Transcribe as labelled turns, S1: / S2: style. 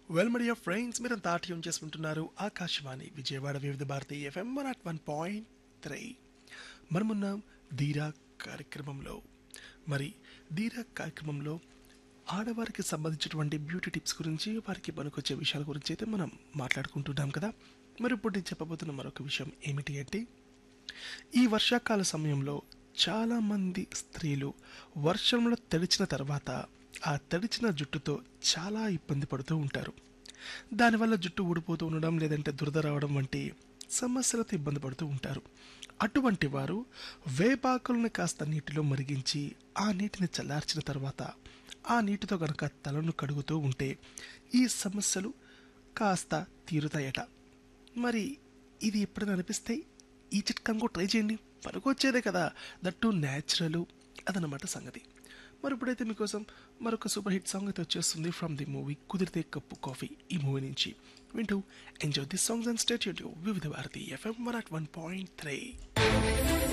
S1: well media friends మీరంతా ఆటయం చేసుకుంటున్నారు Akashvani Vijayawada Vividh Bharati FM one at one point three మనమున్నాం ధీరా కార్యక్రమంలో మరి ధీరా కార్యక్రమంలో ఆడవారికి సంబంధించినటువంటి బ్యూటీ టిప్స్ గురించి వారికి పనికొచ్చే విషయాల గురించి అయితే మనం మాట్లాడుకుంటున్నాం కదా మరి ఇప్పుడు నేను చెప్పబోతున్న మరొక విషయం ఏమిటి అంటే ఈ వర్షాకాల సమయంలో చాలామంది స్త్రీలు వర్షంలో తడిచిన తర్వాత ఆ తడిచిన జుట్టుతో చాలా ఇబ్బంది పడుతూ ఉంటారు దానివల్ల జుట్టు ఊడిపోతూ ఉండడం లేదంటే దురద రావడం వంటి సమస్యలతో ఇబ్బంది పడుతూ ఉంటారు అటువంటి వారు వేపాకులను కాస్త నీటిలో మరిగించి ఆ నీటిని చల్లార్చిన తర్వాత ఆ నీటితో కనుక తలను కడుగుతూ ఉంటే ఈ సమస్యలు కాస్త తీరుతాయట మరి ఇది ఎప్పుడైనా అనిపిస్తే ఈ చిట్కాను కూడా ట్రై చేయండి పనికొచ్చేదే కదా దట్టు న్యాచురల్ అదనమాట సంగతి మరి ఇప్పుడైతే మీకోసం మరొక సూపర్ హిట్ సాంగ్ అయితే వచ్చేస్తుంది from the movie Kudirithe Kappu coffee ఈ మూవీ నుంచి వింటూ enjoy the songs and stay Vividh Bharati FM one at one point three